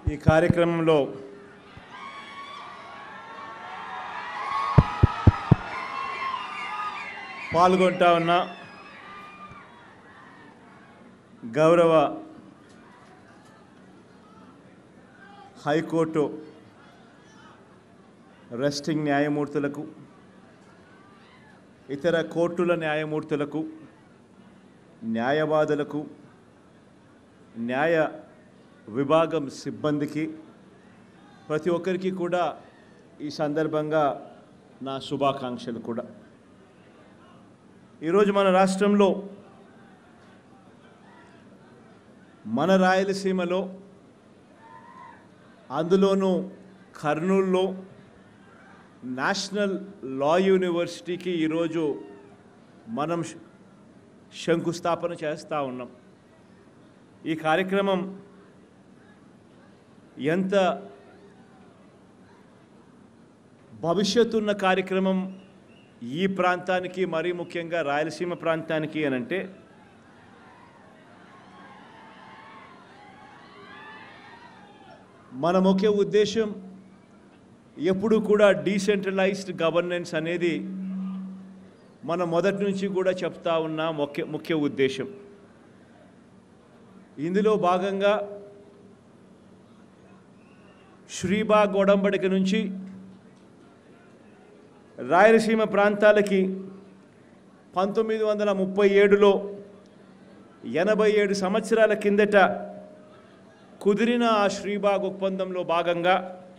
ఈ కార్యక్రమంలో పాల్గొంటా ఉన్న గౌరవ హైకోర్టు రెస్టింగ్ న్యాయమూర్తులకు ఇతర కోర్టుల న్యాయమూర్తులకు న్యాయవాదులకు న్యాయ విభాగం సిబ్బందికి ప్రతి ఒక్కరికి కూడా ఈ సందర్భంగా నా శుభాకాంక్షలు కూడా ఈరోజు మన రాష్ట్రంలో మన రాయలసీమలో అందులోనూ కర్నూలులో నేషనల్ లా యూనివర్సిటీకి ఈరోజు మనం శ- శంకుస్థాపన చేస్తూ ఉన్నాం ఈ కార్యక్రమం ఎంత భవిష్యత్తున్న కార్యక్రమం ఈ ప్రాంతానికి మరీ ముఖ్యంగా రాయలసీమ ప్రాంతానికి అని అంటే మన ముఖ్య ఉద్దేశం ఎప్పుడు కూడా డీసెంట్రలైజ్డ్ గవర్నెన్స్ అనేది మన మొదటి నుంచి కూడా చెప్తా ఉన్న ముఖ్య ముఖ్య ఉద్దేశం ఇందులో భాగంగా శ్రీబాగ్ ఒడంబడిక నుంచి రాయలసీమ ప్రాంతాలకి పంతొమ్మిది వందల ముప్పై ఏడులో ఎనభై ఏడు సంవత్సరాల కిందట కుదిరిన ఆ శ్రీబాగ్ ఒప్పందంలో భాగంగా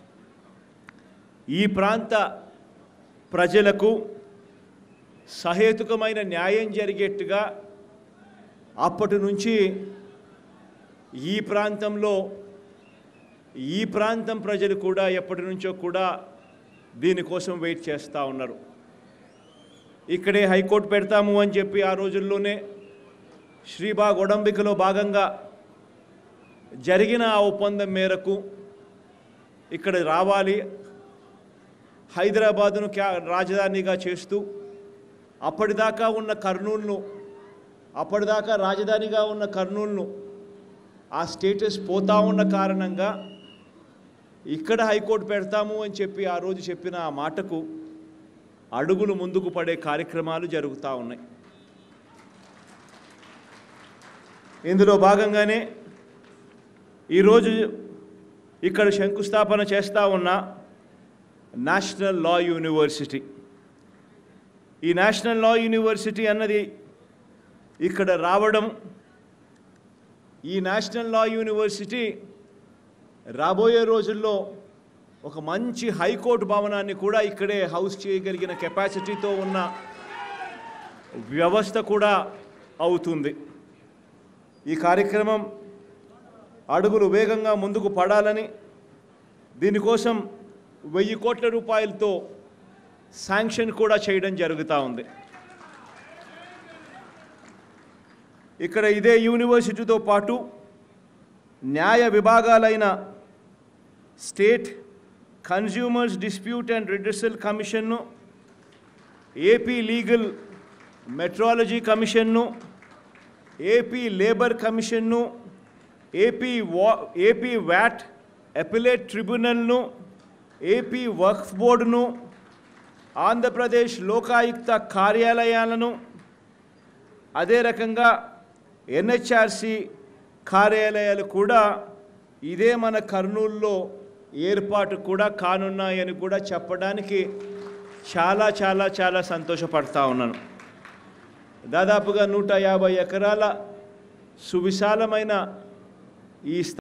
ఈ ప్రాంత ప్రజలకు సహేతుకమైన న్యాయం జరిగేట్టుగా అప్పటి నుంచి ఈ ప్రాంతంలో ఈ ప్రాంతం ప్రజలు కూడా ఎప్పటి నుంచో కూడా దీనికోసం వెయిట్ చేస్తూ ఉన్నారు ఇక్కడే హైకోర్టు పెడతాము అని చెప్పి ఆ రోజుల్లోనే శ్రీబాగ్ ఒడంబికలో భాగంగా జరిగిన ఆ ఒప్పందం మేరకు ఇక్కడ రావాలి హైదరాబాదును క్యా రాజధానిగా చేస్తూ అప్పటిదాకా ఉన్న కర్నూలును అప్పటిదాకా రాజధానిగా ఉన్న కర్నూలును ఆ స్టేటస్ పోతా ఉన్న కారణంగా ఇక్కడ హైకోర్టు పెడతాము అని చెప్పి ఆ రోజు చెప్పిన ఆ మాటకు అడుగులు ముందుకు పడే కార్యక్రమాలు జరుగుతూ ఉన్నాయి ఇందులో భాగంగానే ఈరోజు ఇక్కడ శంకుస్థాపన చేస్తూ ఉన్న నేషనల్ లా యూనివర్సిటీ ఈ నేషనల్ లా యూనివర్సిటీ అన్నది ఇక్కడ రావడం ఈ నేషనల్ లా యూనివర్సిటీ రాబోయే రోజుల్లో ఒక మంచి హైకోర్టు భవనాన్ని కూడా ఇక్కడే హౌస్ చేయగలిగిన కెపాసిటీతో ఉన్న వ్యవస్థ కూడా అవుతుంది ఈ కార్యక్రమం అడుగులు వేగంగా ముందుకు పడాలని దీనికోసం వెయ్యి కోట్ల రూపాయలతో శాంక్షన్ కూడా చేయడం జరుగుతూ ఉంది ఇక్కడ ఇదే యూనివర్సిటీతో పాటు న్యాయ విభాగాలైన state consumers dispute and redressal కమిషన్ను ఏపీ లీగల్ మెట్రాలజీ కమిషన్ను ఏపీ లేబర్ కమిషన్ను ఏపీ వా ఏపీ వ్యాట్ అపిలేట్ ట్రిబ్యునల్ను ఏపీ వక్ఫ్ బోర్డును ఆంధ్రప్రదేశ్ లోకాయుక్త కార్యాలయాలను అదే రకంగా ఎన్హెచ్ఆర్సి కార్యాలయాలు కూడా ఇదే మన కర్నూలులో ఏర్పాటు కూడా కానున్నాయని కూడా చెప్పడానికి చాలా చాలా చాలా సంతోషపడతా ఉన్నాను దాదాపుగా నూట యాభై ఎకరాల సువిశాలమైన ఈ స్థ-